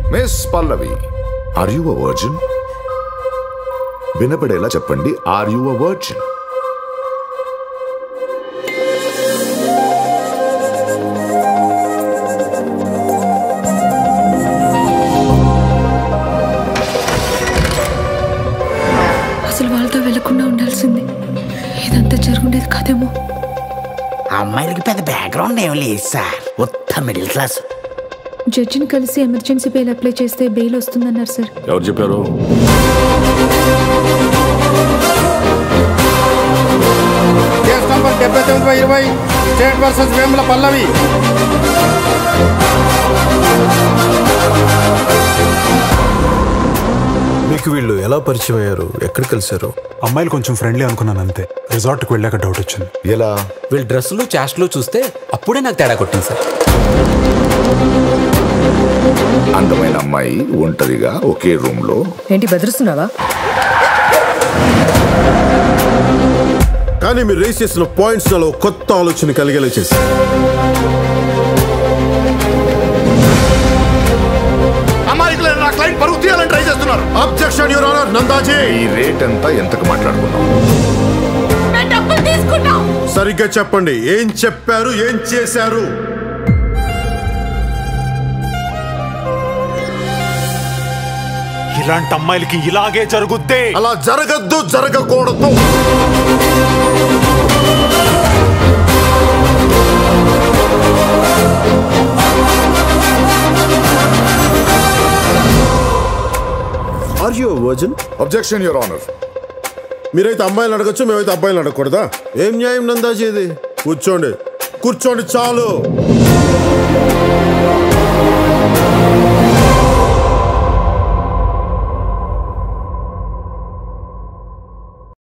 miss Pallavi are you a virgin వినపడేలా చెప్పండి are you a virgin అసలు వాళ్ళతో వెళ్లకుండా ఉండాల్సింది ఇదంతా జరుగుండేది కాదేమో అమ్మాయిలకి పెద్ద బ్యాక్గ్రౌండ్ ఏం లేదు సార్ ఉత్త మిడిల్ క్లాస్ జడ్జిని కలిసి ఎమర్జెన్సీ బెయిల్ అప్లై చేస్తే బెయిల్ వస్తుందన్నారు సార్ ఎవరు చెప్పారు కేసు నంబర్ డెబ్బై తొమ్మిది బై ఇరవై స్టేట్ వర్సెస్ వేముల పల్లవి మీకు వీళ్ళు ఎలా పరిచయం అయ్యారు ఎక్కడ కలిశారు అమ్మాయిలు కొంచెం ఫ్రెండ్లీ అనుకున్నాను అంతే రిసార్ట్కి వెళ్ళాక డౌట్ వచ్చింది ఎలా వీళ్ళ డ్రెస్సులు చాస్ట్లు చూస్తే అప్పుడే నాకు తేడా కొట్టింది సార్ అందమైన అమ్మాయి ఒంటరిగా ఒకే రూమ్ లో ఏంటి బెదిరిస్తున్నావా కానీ మీరు రేస్ చేసిన పాయింట్స్ నాలో కొత్త ఆలోచన కలిగేలా చేసి అమాయకులైన నా క్లయింట్ పరుగు తీయాలని ట్రై చేస్తున్నారు అబ్జెక్షన్ యువర్ ఆనర్ నందాజీ ఈ రేట్ ఎంత ఎంతకు మాట్లాడుకున్నాం సరిగ్గా చెప్పండి ఏం చెప్పారు ఏం చేశారు ఇలాంటి అమ్మాయిలకి ఇలాగే జరుగుద్దే అలా జరగద్దు జరగకూడదు are you virgin objection your honour మీరైతే అమ్మాయిలు అడగచ్చు మేమైతే అబ్బాయిలు అడగకూడదా ఏం న్యాయం నందాజీ ఇది కూర్చోండి కూర్చోండి చాలు